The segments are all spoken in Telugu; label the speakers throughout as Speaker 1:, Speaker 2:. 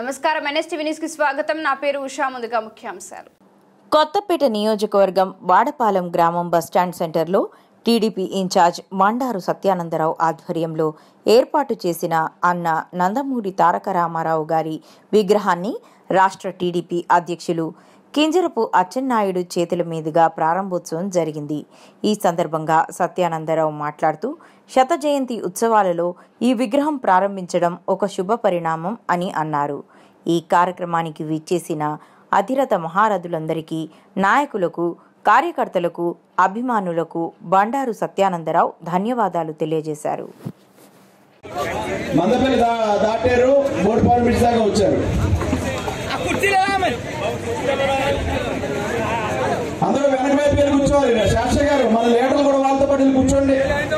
Speaker 1: నమస్కారం ఎన్ఎస్టీవీ న్యూస్ కి స్వాగతం నా పేరు ఉషా ముందుగా ముఖ్యాంశాలు
Speaker 2: కొత్తపేట నియోజకవర్గం వాడపాలెం గ్రామం బస్టాండ్ సెంటర్లో టీడీపీ ఇన్ఛార్జ్ మండారు సత్యానందరావు ఆధ్వర్యంలో ఏర్పాటు చేసిన అన్న నందమూరి తారక రామారావు గారి విగ్రహాన్ని రాష్ట్ర టీడీపీ అధ్యక్షులు కింజరపు అచ్చెన్నాయుడు చేతుల మీదుగా ప్రారంభోత్సవం జరిగింది ఈ సందర్భంగా సత్యానందరావు మాట్లాడుతూ శత జయంతి ఉత్సవాలలో ఈ విగ్రహం ప్రారంభించడం ఒక శుభ పరిణామం అని అన్నారు ఈ కార్యక్రమానికి విచ్చేసిన అధిరథ మహారథులందరికీ నాయకులకు కార్యకర్తలకు అభిమానులకు బండారు సత్యానందరావు ధన్యవాదాలు తెలియజేశారు
Speaker 3: మందపల్లి దా దాటారు బోర్డుపాలెం బ్రిడ్జ్ దాకా వచ్చారు అందరూ వెనక వైపు వెళ్ళి కూర్చోవాలి శాస్త్రి గారు మన లీడర్లు కూడా వాళ్ళతో పాటు వెళ్ళి కూర్చోండి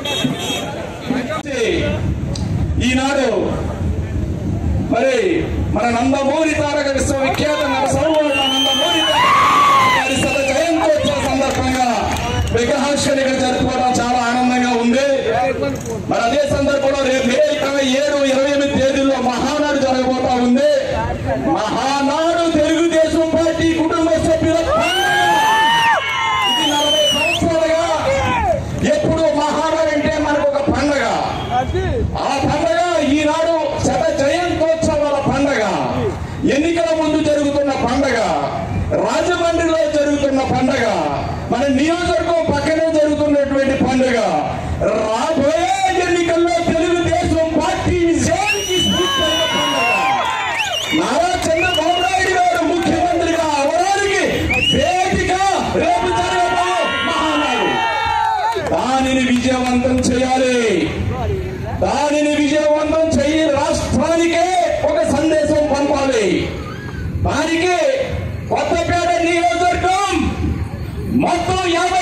Speaker 3: ఈనాడు మరి మన నందమూరి తారక విశ్వవిఖ్యాత నరసౌరుడు నందమూరి తారక గారి శత జయంతోత్సవ సందర్భంగా విగ్రహావిష్కరణ జరుపుకోవడం చాలా ఆనందంగా ఉంది మరి అదే సందర్భంలో రేపు మే ఇరవై ఏడు ఇరవై ఎనిమిది తేదీల్లో మహానాడు జరగబోతా ఉంది మహానాడు తెలుగుదేశం పార్టీ కుటుంబ సభ్యుల పండుగ. ఇది నలభై సంవత్సరాలుగా ఎప్పుడు మహానాడు అంటే మనకు ఒక పండగ ఆ పండగ ఈనాడు శత జయంతోత్సవాల పండగ ఎన్నికల ముందు జరుగుతున్న పండగ రాజమండ్రిలో జరుగుతున్న పండగ మన నియోజకవర్గం పక్కనే జరుగుతున్నటువంటి పండుగ రాబోయే ఎన్నికల్లో తెలుగుదేశం పార్టీ విజయానికి స్ఫూర్తి పండుగ నారా చంద్రబాబు నాయుడు గారు ముఖ్యమంత్రిగా అవడానికి వేదిక రేపు జరగబోయే మహానాడు దానిని విజయవంతం చేయాలి దానిని విజయవంతం చెయ్యి రాష్ట్రానికే ఒక సందేశం పంపాలి దానికి కొత్తపేట నియోజకవర్గం మొత్తం యాభై